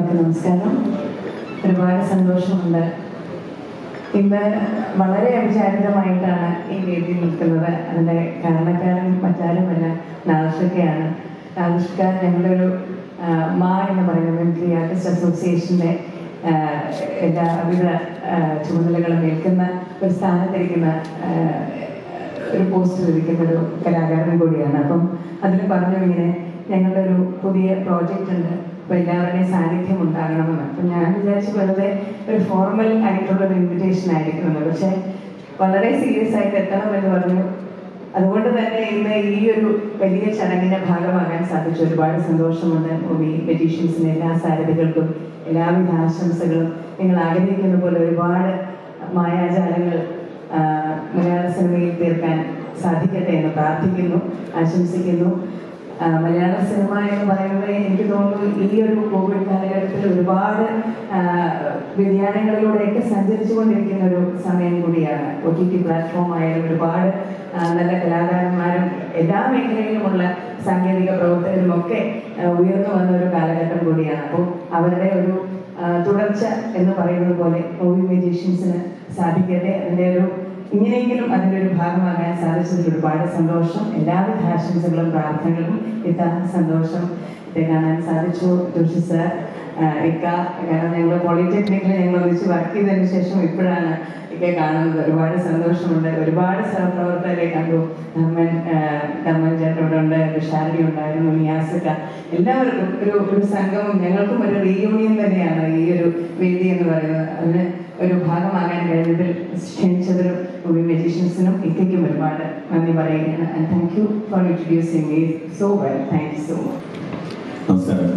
എല്ലാവർക്കും നമസ്കാരം ഒരുപാട് സന്തോഷമുണ്ട് ഇന്ന് വളരെ അവിചാരിതമായിട്ടാണ് ഈ വേദിയിൽ നിൽക്കുന്നത് അതിൻ്റെ കാരണക്കാരൻ മറ്റാരുമല്ല നാദിഷക്കയാണ് നാദിഷ്ക ഞങ്ങളുടെ ഒരു ആ, മാ എന്ന് പറയുന്ന മിലിറ്ററി ആർട്ടിസ്റ്റ് അസോസിയേഷൻ്റെ ആ, എല്ലാവിധ ആ, ചുമതലകളും ഏൽക്കുന്ന ഒരു സ്ഥാനത്തിരിക്കുന്ന ആ, ഒരു പോസ്റ്റ് ലഭിക്കുന്ന ഒരു കലാകാരൻ കൂടിയാണ് അപ്പം അതിൽ പറഞ്ഞു ഇങ്ങനെ ഞങ്ങളുടെ ഒരു പുതിയ പ്രോജക്റ്റ് ഉണ്ട് അപ്പോൾ എല്ലാവരുടെയും സാന്നിധ്യം ഉണ്ടാകണമെന്ന് അപ്പം ഞാൻ വിചാരിച്ചു വെറുതെ ഒരു ഫോർമൽ ആയിട്ടുള്ള ഒരു ഇൻവിറ്റേഷൻ ആയിരിക്കുമെന്ന് പക്ഷേ വളരെ സീരിയസ് ആയിട്ട് എത്തണം എന്ന് പറഞ്ഞു അതുകൊണ്ട് തന്നെ ഇന്ന് ഈ ഒരു വലിയ ചടങ്ങിന്റെ ഭാഗമാകാൻ സാധിച്ചു ഒരുപാട് സന്തോഷമുണ്ട് മൂവി പെറ്റീഷൻസിന് എല്ലാ സാരഥികൾക്കും എല്ലാവിധ ആശംസകളും നിങ്ങൾ ആഗ്രഹിക്കുന്ന പോലെ ഒരുപാട് മായാജാലങ്ങൾ ആ, മലയാള സിനിമയിൽ തീർക്കാൻ സാധിക്കട്ടെ എന്ന് പ്രാർത്ഥിക്കുന്നു ആശംസിക്കുന്നു ആ, മലയാള സിനിമ എന്ന് പറയുന്നത് എനിക്ക് തോന്നുന്നു ഈ ഒരു കോവിഡ് കാലഘട്ടത്തിൽ ഒരുപാട് ആ, വ്യതിയാനങ്ങളിലൂടെയൊക്കെ സഞ്ചരിച്ചു കൊണ്ടിരിക്കുന്ന ഒരു സമയം കൂടിയാണ് ഒ ടി ടി പ്ലാറ്റ്ഫോം ആയാലും ഒരുപാട് ആ, നല്ല കലാകാരന്മാരും എല്ലാ മേഖലയിലുമുള്ള സാങ്കേതിക പ്രവർത്തകരും ഒക്കെ ആ, ഉയർന്നു വന്ന ഒരു കാലഘട്ടം കൂടിയാണ് അപ്പോൾ അവരുടെ ഒരു ആ, തുടർച്ച എന്ന് പറയുന്നത് പോലെ മൂവി മ്യൂസീഷ്യൻസിന് സാധിക്കട്ടെ അതിൻ്റെ ഒരു ഇങ്ങനെയെങ്കിലും അതിൻ്റെ ഒരു ഭാഗമാകാൻ സാധിച്ചതിൽ ഒരുപാട് സന്തോഷം എല്ലാവിധ ആശംസകളും പ്രാർത്ഥനകളും ഇത്ത സന്തോഷം ഇത് കാണാൻ സാധിച്ചു ജോഷി സാർ ഇക്ക കാരണം ഞങ്ങൾ പോളിടെക്നിക്കിൽ ഞങ്ങൾ ഒന്നിച്ച് വർക്ക് ചെയ്തതിന് ശേഷം ഇപ്പോഴാണ് ഇക്ക കാണുന്നത് ഒരുപാട് സന്തോഷമുണ്ട് ഒരുപാട് സഹപ്രവർത്തകരെ കണ്ടു ധർമ്മൻ ധർമ്മൻ ചേട്ടൻ ഇവിടെ ഉണ്ട് വിശാലി ഉണ്ടായിരുന്നു നിയാസക്ക എല്ലാവർക്കും ഒരു ഒരു സംഘവും ഞങ്ങൾക്കും ഒരു റീയൂണിയൻ തന്നെയാണ് ഈ ഒരു വേദി എന്ന് പറയുന്നത് അതിന് ഒരു ഭാഗമാകാൻ കഴിഞ്ഞതിൽ ക്ഷണിച്ചതിലും മൂവി മെജീഷ്യൻസിനും ഇക്കയ്ക്കും ഒരുപാട് നന്ദി പറയുകയാണ് and thank you for introducing me so well thank you so much നമസ്കാരം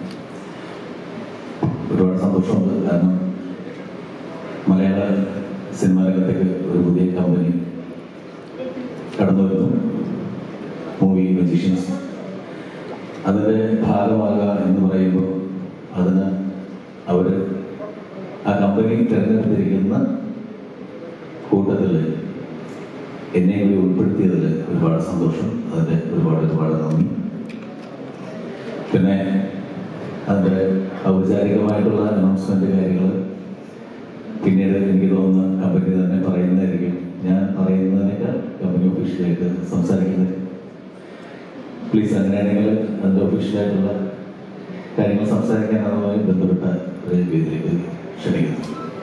ഒരുപാട് സന്തോഷമുണ്ട് കാരണം മലയാള സിനിമാ രംഗത്തേക്ക് ഒരു പുതിയ കമ്പനി കടന്നു വരുന്നു മൂവി മജീഷ്യൻസ് അതിൻ്റെ ഭാഗമാകുക എന്ന് പറയുമ്പോൾ അതിന് അവർ ആ കമ്പനി തിരഞ്ഞെടുത്തിരിക്കുന്ന കൂട്ടത്തിൽ എന്നെ കൂടി ഉൾപ്പെടുത്തിയതിൽ ഒരുപാട് സന്തോഷം അതിൻ്റെ ഒരുപാട് ഒരുപാട് നന്ദി പിന്നെ അതിൻ്റെ ഔപചാരികമായിട്ടുള്ള അനൗൺസ്മെന്റ് കാര്യങ്ങൾ പിന്നീട് എനിക്ക് തോന്നുന്ന കമ്പനി തന്നെ പറയുന്നതായിരിക്കും ഞാൻ പറയുന്നതിനേക്കാൾ കമ്പനി ഒഫീഷ്യലായിട്ട് സംസാരിക്കുന്നത് പ്ലീസ് അങ്ങനെയാണെങ്കിൽ അതിൻ്റെ ഒഫീഷ്യലായിട്ടുള്ള കാര്യങ്ങൾ സംസാരിക്കാൻ അതുമായി ബന്ധപ്പെട്ട ഒരു വേദിയിലേക്ക് ക്ഷണിക്കുന്നു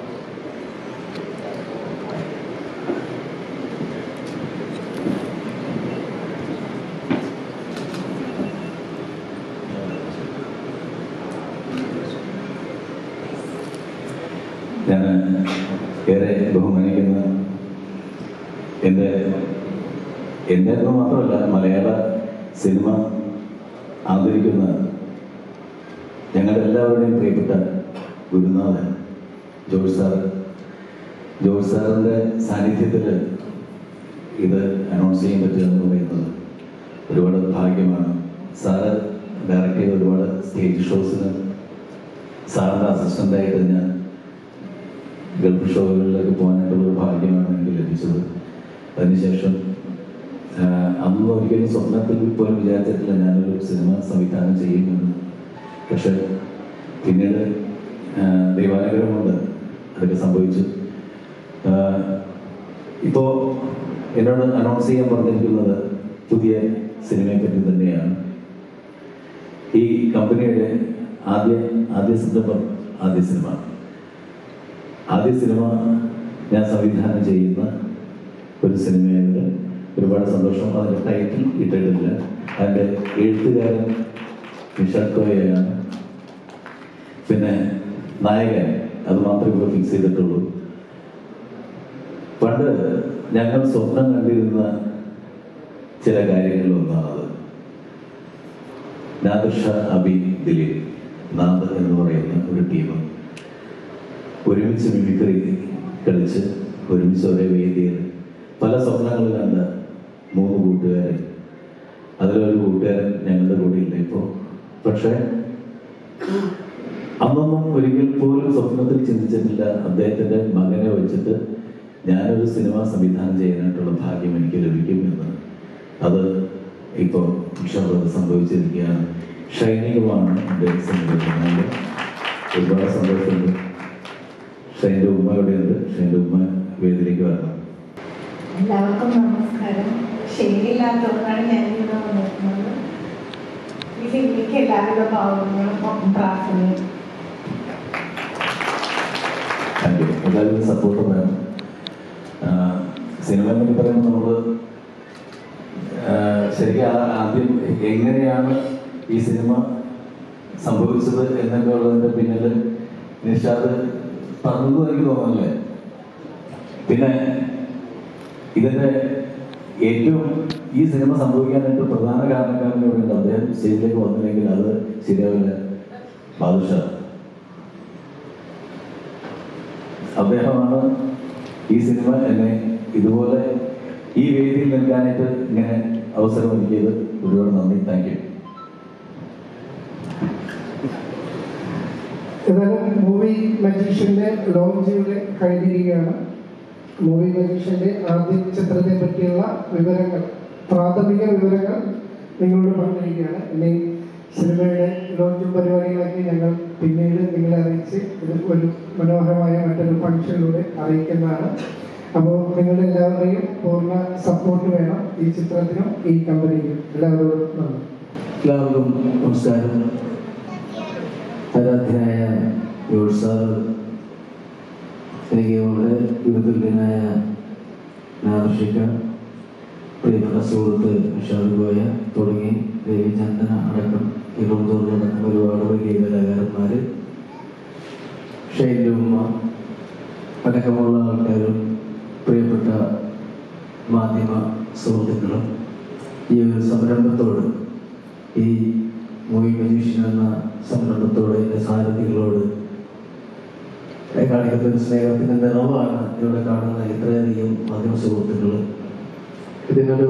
ഞാൻ ഏറെ ബഹുമാനിക്കുന്ന എൻ്റെ എൻ്റെ എന്ന് മാത്രമല്ല മലയാള സിനിമ ആദരിക്കുന്ന ഞങ്ങളുടെ എല്ലാവരുടെയും പ്രിയപ്പെട്ട ഗുരുനാഥൻ ജോർജ് സാർ ജോർജ് സാറിൻ്റെ സാന്നിധ്യത്തിൽ ഇത് അനൗൺസ് ചെയ്യാൻ പറ്റുക എന്ന് പറയുന്നത് ഒരുപാട് ഭാഗ്യമാണ് സാറ് ഡയറക്റ്റ് ചെയ്ത ഒരുപാട് സ്റ്റേജ് ഷോസിന് സാറിൻ്റെ അസിസ്റ്റൻ്റായിട്ട് ഞാൻ ഗൾഫ് ഷോകളിലേക്ക് പോകാനായിട്ടുള്ള ഒരു ഭാഗ്യമാണ് എനിക്ക് ലഭിച്ചത് അതിനുശേഷം ആഹ്, അന്ന് ഒരിക്കലും സ്വപ്നത്തിൽ പോലും വിചാരിച്ചിട്ടില്ല ഞാനൊരു സിനിമ സംവിധാനം ചെയ്യുമെന്ന് പക്ഷെ പിന്നീട് ആഹ്, ദൈവാനുഗ്രഹം കൊണ്ട് അതൊക്കെ സംഭവിച്ചു ആഹ്, ഇപ്പോ എന്നോട് അനൗൺസ് ചെയ്യാൻ പറഞ്ഞിരിക്കുന്നത് പുതിയ സിനിമയെ പറ്റി തന്നെയാണ് ഈ കമ്പനിയുടെ ആദ്യ ആദ്യ സംരംഭം ആദ്യ സിനിമ ആദ്യ സിനിമ ഞാൻ സംവിധാനം ചെയ്യുന്ന ഒരു സിനിമയുണ്ട് ഒരുപാട് സന്തോഷം അതിൻ്റെ ടൈറ്റിൽ ഇട്ടിട്ടില്ല അതിൻ്റെ എഴുത്തുകാരൻ നിഷാദ് കോയയാണ് പിന്നെ നായകൻ അത് മാത്രമേ ഇപ്പോൾ ഫിക്സ് ചെയ്തിട്ടുള്ളൂ പണ്ട് ഞങ്ങൾ സ്വപ്നം കണ്ടിരുന്ന ചില കാര്യങ്ങളിലൊന്നാണത് നാദിർഷ അബി ദിലീപ് നാദ് എന്ന് പറയുന്ന ഒരു ടീം ഒരുമിച്ച് മിമിക്രി കളിച്ച് ഒരുമിച്ച് ഒരേ വേദിയിൽ പല സ്വപ്നങ്ങൾ കണ്ട മൂന്ന് കൂട്ടുകാരൻ അതിലൊരു കൂട്ടുകാരൻ ഞങ്ങളുടെ കൂടെ ഇല്ല ഇപ്പോൾ പക്ഷേ അന്നൊന്നും ഒരിക്കൽ പോലും സ്വപ്നത്തിൽ ചിന്തിച്ചിട്ടില്ല അദ്ദേഹത്തിന്റെ മകനെ വെച്ചിട്ട് ഞാനൊരു സിനിമ സംവിധാനം ചെയ്യാനായിട്ടുള്ള ഭാഗ്യം എനിക്ക് ലഭിക്കുമെന്ന് അത് ഇപ്പോൾ ഇൻഷാള്ളത് സംഭവിച്ചിരിക്കുകയാണ് ഷൈനികമാണ് എൻ്റെ സംവിധാനം ഒരുപാട് സന്തോഷമുണ്ട് ഷൈൻ്റെ ഉമ്മ ഇവിടെയുണ്ട് ഷൈൻ്റെ ഉമ്മ വേദിയിലേക്ക് വരണം എല്ലാവർക്കും നമസ്കാരം ശരിയില്ലാത്തതുകൊണ്ടാണ് ഞാൻ ഇവിടെ വന്നിരിക്കുന്നത് ഈ സിനിമയ്ക്ക് എല്ലാവിധ ഭാവങ്ങളും പ്രാർത്ഥനയും താങ്ക് യു എല്ലാവരും സപ്പോർട്ട് വേണം ആ, സിനിമ എന്നൊക്കെ പറയുമ്പോൾ നമ്മൾ ശരിക്കും ആ- ആദ്യം എങ്ങനെയാണ് ഈ സിനിമ സംഭവിച്ചത് എന്നൊക്കെ ഉള്ളതിൻ്റെ പിന്നിൽ നിഷാദ് പറഞ്ഞത് എനിക്ക് തോന്നുന്നല്ലേ പിന്നെ ഇതിൻ്റെ ഏറ്റവും ഈ സിനിമ സംഭവിക്കാനായിട്ട് പ്രധാന കാരണക്കാരൻ ഇവിടെ അദ്ദേഹം സ്റ്റേജിലേക്ക് വന്നില്ലെങ്കിൽ അത് ശരിയാവില്ല ബാദുഷാ അദ്ദേഹമാണ് ഈ സിനിമ എന്നെ ഇതുപോലെ ഈ വേദിയിൽ നിൽക്കാനായിട്ട് ഇങ്ങനെ അവസരം ഒരുക്കിയത് ഒരുപാട് നന്ദി താങ്ക് യു ഏതായാലും മൂവി മജീഷ്യന്റെ ലോഞ്ച് ഇവിടെ കഴിഞ്ഞിരിക്കുകയാണ് മൂവി മജീഷ്യന്റെ ആദ്യ ചിത്രത്തെ പറ്റിയുള്ള വിവരങ്ങൾ പ്രാഥമിക വിവരങ്ങൾ നിങ്ങളോട് പറഞ്ഞിരിക്കുകയാണ് ഇനി സിനിമയുടെ ലോഞ്ചും പരിപാടികളൊക്കെ ഞങ്ങൾ പിന്നീട് നിങ്ങളെ അറിയിച്ച് ഇത് ഒരു മനോഹരമായ മറ്റൊരു ഫംഗ്ഷനിലൂടെ അറിയിക്കുന്നതാണ് അപ്പോൾ നിങ്ങളുടെ എല്ലാവരുടെയും പൂർണ്ണ സപ്പോർട്ട് വേണം ഈ ചിത്രത്തിനും ഈ കമ്പനിക്കും എല്ലാവരോടും നന്ദി എല്ലാവർക്കും നമസ്കാരം ആരാധ്യനായ ജോർജ് സാർ എനിക്ക് വളരെ വിരുദ്ധനായ നാദർഷിക പ്രിയപ്പെട്ട സുഹൃത്ത് ഷാദ് ഗോയ തുടങ്ങി രവിചന്ദന അടക്കം ഇരുപതോടക്കം ഒരുപാട് വലിയ കലാകാരന്മാർ ഷൈൻ്റെ ഉമ്മ അടക്കമുള്ള ആൾക്കാരും പ്രിയപ്പെട്ട മാധ്യമ സുഹൃത്തുക്കളും ഈ ഒരു സംരംഭത്തോട് ഈ മൂവി മജീഷ്യൻ എന്ന സംരംഭത്തോട് എൻ്റെ സാരഥികളോട് കാണിക്കുന്ന ഒരു സ്നേഹത്തിൻ്റെ നിറവാണ് ഇവിടെ കാണുന്ന ഇത്രയധികം മാധ്യമ സുഹൃത്തുക്കൾ ഇതിനൊരു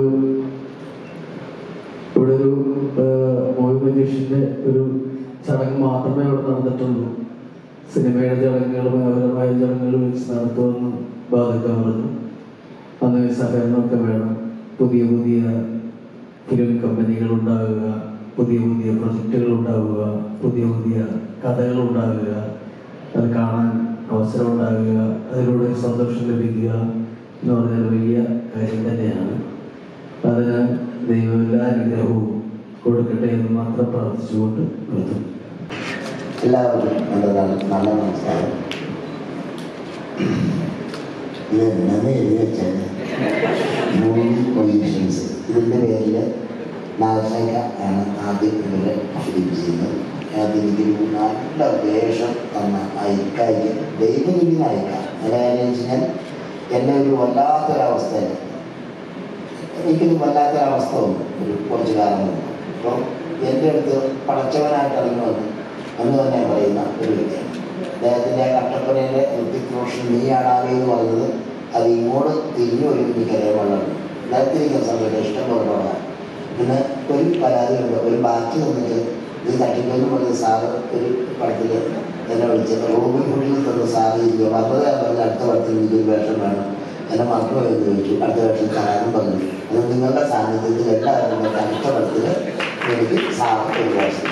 ഇവിടെ ഒരു മൂവി മജീഷ്യൻ്റെ ഒരു ചടങ്ങ് മാത്രമേ ഇവിടെ നടന്നിട്ടുള്ളൂ സിനിമയുടെ ചടങ്ങുകൾ മനോഹരമായ ചടങ്ങുകൾ വെച്ച് നടത്തുമെന്ന് ബാധക പറഞ്ഞു അന്ന് സഹകരണമൊക്കെ വേണം പുതിയ പുതിയ ഫിലിം കമ്പനികൾ ഉണ്ടാവുക പുതിയ പുതിയ പ്രൊജക്റ്റുകൾ ഉണ്ടാവുക പുതിയ പുതിയ കഥകൾ ഉണ്ടാവുക അത് കാണാൻ അവസരം ഉണ്ടാകുക അതിലൂടെ ഒരു സന്തോഷം ലഭിക്കുക എന്ന് പറഞ്ഞാൽ വലിയ കാര്യം തന്നെയാണ് അതിന് ദൈവം എല്ലാ അനുഗ്രഹവും കൊടുക്കട്ടെ എന്ന് മാത്രം പ്രാർത്ഥിച്ചുകൊണ്ട് നിർത്തുന്നു എല്ലാവർക്കും എൻ്റെ നല്ല നല്ല നമസ്കാരം ഇത് എന്നത് എഴുതി വെച്ചാൽ മൂവി പൊല്യൂഷൻസ് ഇതിൻ്റെ പേരിൽ നാഗശേഖ ആണ് ആദ്യം ഇവരെ ഫിലിപ്പിച്ചിരുന്നത് അതെനിക്കൊരു നല്ല വേഷം തന്ന അയക്കായി ദൈവനിങ്ങനെ അയക്കാം അതായത് വെച്ചാൽ എന്നെ ഒരു വല്ലാത്തൊരവസ്ഥയിൽ എനിക്കൊരു വല്ലാത്തൊരവസ്ഥ വന്നു ഒരു കുറച്ച് കാലം മുമ്പ് അപ്പം എൻ്റെ അടുത്ത് പടച്ചവനായിട്ട് ഇറങ്ങി വന്നു എന്ന് തന്നെ പറയുന്ന ഒരു വ്യക്തിയാണ് അദ്ദേഹത്തിൻ്റെ കട്ടപ്പനയിലെ ഋത്തിക് റോഷൻ നീയാണാവേ എന്ന് പറഞ്ഞത് അത് ഇങ്ങോട്ട് തിരിഞ്ഞു ഒരു എനിക്കറിയാൻ വളരെ അദ്ദേഹത്തിരിക്കുന്ന സമയത്ത് ഇഷ്ടംപോലെ പടമാണ് പിന്നെ ഒരു പരാതിയുണ്ട് ഒരു ബാക്കി വന്നിട്ട് ഇത് തട്ടിക്കൊന്നും പറഞ്ഞ സാറ് ഒരു പടത്തിൽ എന്നെ വിളിച്ചത് റോബിൻ ഹുഡിൽ തന്ന സാറ് ഇരിക്കുക വന്നതാ പറഞ്ഞ അടുത്ത പടത്തിൽ എനിക്കൊരു വേഷം വേണം എന്നെ മറന്നു എന്ന് ചോദിച്ചു അടുത്ത വേഷം തരാനും പറഞ്ഞു അത് നിങ്ങളുടെ സാന്നിധ്യത്തിൽ എല്ലാവരും കൂടെ അടുത്ത പടത്തിൽ എനിക്ക് സാറ് ഒരു വേഷം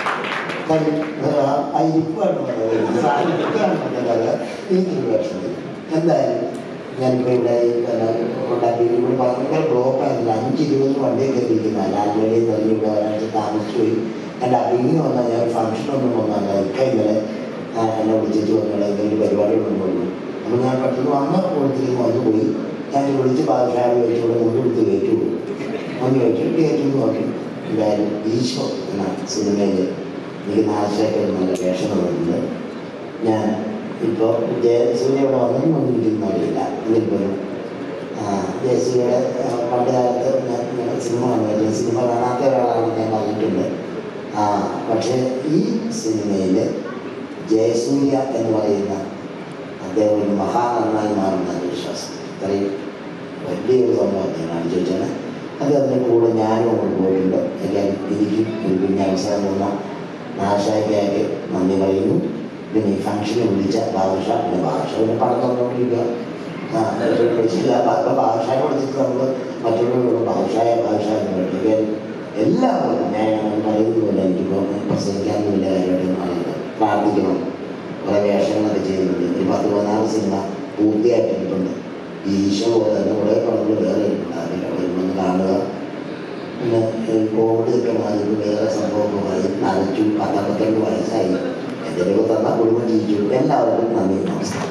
അരിപ്പാണ് പറയുന്നത് സാറിപ്പാണ് പറഞ്ഞത് എനിക്കൊരു വേഷം തരും എന്തായാലും ഞാനിപ്പോൾ ഇവിടെ ഈ പിന്നെ ഉണ്ടാക്കി ഇവിടെ ഭയങ്കര ബ്ലോക്ക് ആയിരുന്നു അഞ്ച് ഇരുപത് വണ്ടിയൊക്കെ ഇരിക്കുന്ന ലാൽവേലിയിൽ നിന്ന് ഇവിടെ ഒരാഴ്ച താമസിച്ചു പോയി എൻ്റെ അഭിനയം വന്നാൽ ഞാൻ ഫംഗ്ഷൻ ഒന്നും വന്നല്ല ഇക്ക ഇന്നലെ ആ, എന്നെ വിളിച്ചിട്ട് വന്നാൽ എന്തെങ്കിലും പരിപാടികളൊന്നും വന്നു അപ്പോൾ ഞാൻ പെട്ടെന്ന് വന്ന കൊടുത്തിരിക്കും വന്നു പോയി ഞാൻ വിളിച്ച് പാദശാല വെച്ച് ഇവിടെ മുണ്ട് കൊടുത്ത് കയറ്റി പോയി മുണ്ട് വെച്ച് കയറ്റി നോക്കി എന്തായാലും ഈശോ എന്ന സിനിമയിൽ എനിക്ക് നാശമൊക്കെ നല്ല വേഷം തന്നിട്ടുണ്ട് ഞാൻ ഇപ്പോൾ ജയസൂര്യ ഇവിടെ വന്നതും ഒന്നും എനിക്കൊന്നും ഇതിൽ പോലും ജയസൂര്യയുടെ പണ്ട് കാലത്ത് ഞാൻ ഞാൻ സിനിമ കണ്ടു സിനിമ കാണാത്ത ഒരാളാണ് ഞാൻ പറഞ്ഞിട്ടുണ്ട് ആ, പക്ഷേ ഈ സിനിമയിൽ ജയസൂര്യ എന്ന് പറയുന്ന അദ്ദേഹം ഒരു മഹാനടനായി മാറുന്ന ഒരു വിശ്വാസം ഇത്രയും വലിയൊരു സംഭവം ഞാൻ കാണിച്ചു വെച്ചാണ് അത് അതിൻ്റെ കൂടെ ഞാനും അങ്ങോട്ട് പോയിട്ടുണ്ട് എല്ലാം എനിക്കും ഒരു പിന്നെ അവസരം തന്ന നാശായിക്കായിട്ട് നന്ദി പറയുന്നു പിന്നെ ഈ ഫംഗ്ഷന് വിളിച്ച ബാദുഷ പിന്നെ ബാദുഷ പിന്നെ പടം തന്നുകൊണ്ടിരിക്കുക ആ വിളിച്ചില്ല അപ്പം ബാദുഷായെ വിളിച്ചിട്ട് നമ്മൾ മറ്റുള്ളവരോട് ബാദുഷായ ബാദുഷ എന്ന് വിളിക്കുക എല്ലാവർക്കും ഞാൻ പറയുന്നത് പോലെ എനിക്കിപ്പോൾ പ്രസംഗിക്കാൻ വലിയ കാര്യമായിട്ടൊന്നും അറിയില്ല പ്രാർത്ഥിക്കണം കുറേ വേഷങ്ങളൊക്കെ ചെയ്യുന്നുണ്ട് ഒരു പത്ത് പതിനാറ് സിനിമ പൂർത്തിയാക്കിയിട്ടുണ്ട് ഈ ഈശോ പോലെ തന്നെ കുറേ പടങ്ങൾ വേറെ ഇരിപ്പുണ്ട് അതിൽ വരുമ്പോൾ കാണുക പിന്നെ കോവിഡ് ഒക്കെ മാറി വേറെ സംഭവമൊക്കെ മാറി നനച്ചു പത്തമ്പത്തിരണ്ട് വയസ്സായി എന്തെങ്കിലുമൊക്കെ തന്നാൽ കുടുംബം ജീവിച്ചു എല്ലാവർക്കും നന്ദി നമസ്കാരം